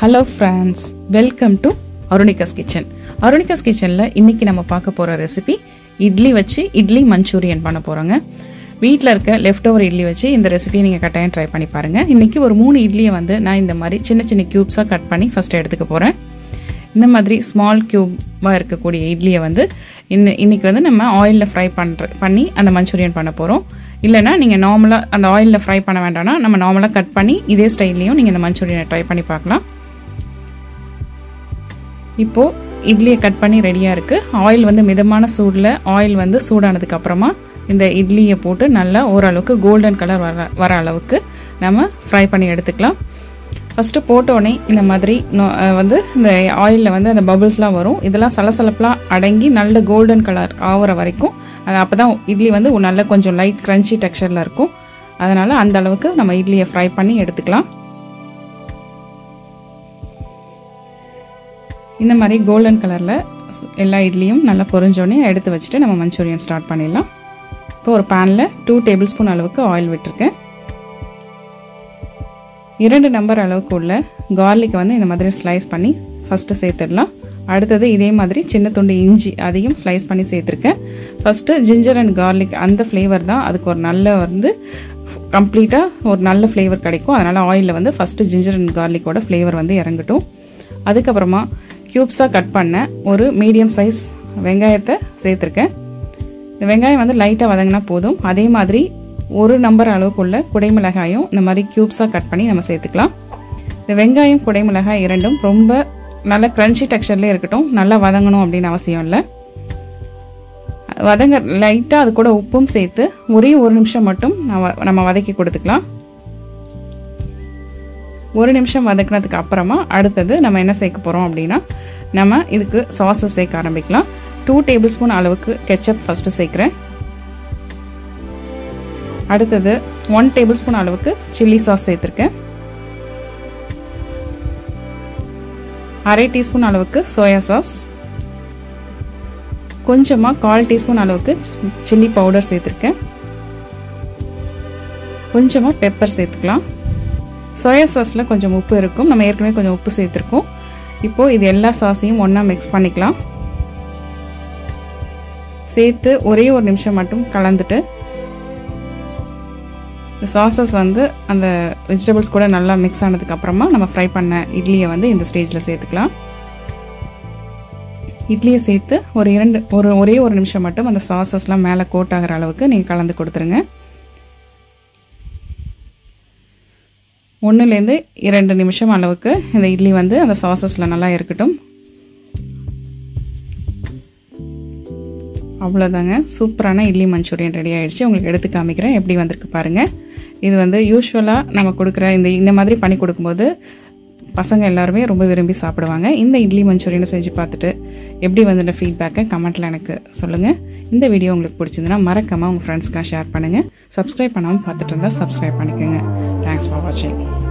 hello friends welcome to Arunika's kitchen Arunika's கிச்சனில் இன்னைக்கு நம்ம பார்க்க போகிற ரெசிபி இட்லி வச்சு இட்லி மஞ்சூரியன் பண்ண போகிறோங்க வீட்டில் இருக்க லெஃப்ட் ஓவர் இட்லி வச்சு இந்த ரெசிபியை நீங்கள் கட்டாயம் ட்ரை பண்ணி பாருங்கள் இன்றைக்கி ஒரு மூணு இட்லியை வந்து நான் இந்த மாதிரி சின்ன சின்ன க்யூப்ஸாக கட் பண்ணி ஃபஸ்ட்டு எடுத்துக்க போகிறேன் இந்த மாதிரி ஸ்மால் க்யூபாக இருக்கக்கூடிய இட்லியை வந்து இன்ன இன்னைக்கு வந்து நம்ம ஆயிலில் ஃப்ரை பண்ணுற பண்ணி அந்த மஞ்சூரியன் பண்ண போகிறோம் இல்லைனா நீங்கள் நார்மலாக அந்த ஆயிலில் ஃப்ரை பண்ண வேண்டாம்னா நம்ம நார்மலாக கட் பண்ணி இதே ஸ்டைல்லையும் நீங்கள் இந்த மஞ்சூரியனை ட்ரை பண்ணி பார்க்கலாம் இப்போது இட்லியை கட் பண்ணி ரெடியாக இருக்குது ஆயில் வந்து மிதமான சூடில் ஆயில் வந்து சூடானதுக்கு அப்புறமா இந்த இட்லியை போட்டு நல்லா ஓரளவுக்கு கோல்டன் கலர் வர வர அளவுக்கு நம்ம ஃப்ரை பண்ணி எடுத்துக்கலாம் ஃபஸ்ட்டு போட்டோடனே இந்த மாதிரி வந்து இந்த ஆயிலில் வந்து அந்த பபுள்ஸ்லாம் வரும் இதெல்லாம் சலசலப்பெலாம் அடங்கி நல்ல கோல்டன் கலர் ஆகிற வரைக்கும் அது அப்போ தான் இட்லி வந்து நல்ல கொஞ்சம் லைட் க்ரன்ச்சி டெக்ஸ்சரில் இருக்கும் அதனால் அந்த அளவுக்கு நம்ம இட்லியை ஃப்ரை பண்ணி எடுத்துக்கலாம் இந்த மாதிரி கோல்டன் கலரில் எல்லா இட்லியும் நல்லா பொரிஞ்சோடனே எடுத்து வச்சுட்டு நம்ம மஞ்சூரியன் ஸ்டார்ட் பண்ணிடலாம் இப்போ ஒரு பேனில் டூ டேபிள் ஸ்பூன் அளவுக்கு ஆயில் விட்டுருக்கேன் இரண்டு நம்பர் அளவுக்கு உள்ள கார்லிக்கை வந்து இந்த மாதிரி ஸ்லைஸ் பண்ணி ஃபஸ்ட்டு சேர்த்துடலாம் அடுத்தது இதே மாதிரி சின்ன துண்டு இஞ்சி அதையும் ஸ்லைஸ் பண்ணி சேர்த்துருக்கேன் ஃபஸ்ட்டு ஜிஞ்சர் அண்ட் கார்லிக் அந்த ஃப்ளேவர் தான் அதுக்கு ஒரு நல்ல வந்து கம்ப்ளீட்டாக ஒரு நல்ல ஃப்ளேவர் கிடைக்கும் அதனால் ஆயிலில் வந்து ஃபஸ்ட்டு ஜிஞ்சர் அண்ட் கார்லிக்கோட ஃப்ளேவர் வந்து இறங்கட்டும் அதுக்கப்புறமா க்யூப்ஸாக கட் பண்ண ஒரு மீடியம் சைஸ் வெங்காயத்தை சேர்த்துருக்கேன் இந்த வெங்காயம் வந்து லைட்டாக வதங்கினா போதும் அதே மாதிரி ஒரு நம்பர் அளவுக்குள்ள குடைமிளகாயும் இந்த மாதிரி க்யூப்ஸாக கட் பண்ணி நம்ம சேர்த்துக்கலாம் இந்த வெங்காயம் குடைமிளகாய் இரண்டும் ரொம்ப நல்ல க்ரன்ச்சி டெக்ஸ்சர்லேயே இருக்கட்டும் நல்லா வதங்கணும் அப்படின்னு அவசியம் இல்லை வதங்க லைட்டாக அது கூட உப்பும் சேர்த்து ஒரே ஒரு நிமிஷம் மட்டும் நம்ம வதக்கி கொடுத்துக்கலாம் ஒரு நிமிஷம் வதக்கினதுக்கு அப்புறமா அடுத்தது நம்ம என்ன சேர்க்க போகிறோம் அப்படின்னா நம்ம இதுக்கு சாஸஸ் சேர்க்க ஆரம்பிக்கலாம் டூ டேபிள் ஸ்பூன் அளவுக்கு கெச்சப் ஃபஸ்ட்டு சேர்க்குறேன் அடுத்தது ஒன் டேபிள் ஸ்பூன் அளவுக்கு சில்லி சாஸ் சேர்த்துருக்கேன் அரை டீஸ்பூன் அளவுக்கு சோயா சாஸ் கொஞ்சமாக கால் டீஸ்பூன் அளவுக்கு சில்லி பவுடர் சேர்த்துருக்கேன் கொஞ்சமாக பெப்பர் சேர்த்துக்கலாம் சோயா சாஸில் கொஞ்சம் உப்பு இருக்கும் நம்ம ஏற்கனவே கொஞ்சம் உப்பு சேர்த்துருக்கோம் இப்போது இது எல்லா சாஸையும் ஒன்றா மிக்ஸ் பண்ணிக்கலாம் சேர்த்து ஒரே ஒரு நிமிஷம் மட்டும் கலந்துட்டு இந்த சாசஸ் வந்து அந்த வெஜிடபிள்ஸ் கூட நல்லா மிக்ஸ் ஆனதுக்கு அப்புறமா நம்ம ஃப்ரை பண்ண இட்லியை வந்து இந்த ஸ்டேஜில் சேர்த்துக்கலாம் இட்லியை சேர்த்து ஒரு இரண்டு ஒரு ஒரே ஒரு நிமிஷம் மட்டும் அந்த சாசஸ்லாம் மேலே கோட் ஆகிற அளவுக்கு நீங்கள் கலந்து கொடுத்துருங்க ஒன்றுலேருந்து இரண்டு நிமிஷம் அளவுக்கு இந்த இட்லி வந்து அந்த சாசஸில் நல்லா இருக்கட்டும் அவ்வளோதாங்க சூப்பரான இட்லி மஞ்சூரியன் ரெடி ஆகிடுச்சு உங்களுக்கு எடுத்து காமிக்கிறேன் எப்படி வந்திருக்கு பாருங்கள் இது வந்து யூஸ்வலாக நம்ம கொடுக்குற இந்த இந்த மாதிரி பண்ணி கொடுக்கும்போது பசங்க எல்லாருமே ரொம்ப விரும்பி சாப்பிடுவாங்க இந்த இட்லி மஞ்சூரியனை செஞ்சு பார்த்துட்டு எப்படி வந்துட்ட ஃபீட்பேக்கை கமெண்ட்டில் எனக்கு சொல்லுங்கள் இந்த வீடியோ உங்களுக்கு பிடிச்சிருந்துன்னா மறக்காமல் உங்கள் ஃப்ரெண்ட்ஸ்க்கெலாம் ஷேர் பண்ணுங்கள் சப்ஸ்கிரைப் பண்ணாமல் பார்த்துட்டு இருந்தால் சப்ஸ்கிரைப் பண்ணிக்கோங்க தேங்க்ஸ் ஃபார் வாட்சிங்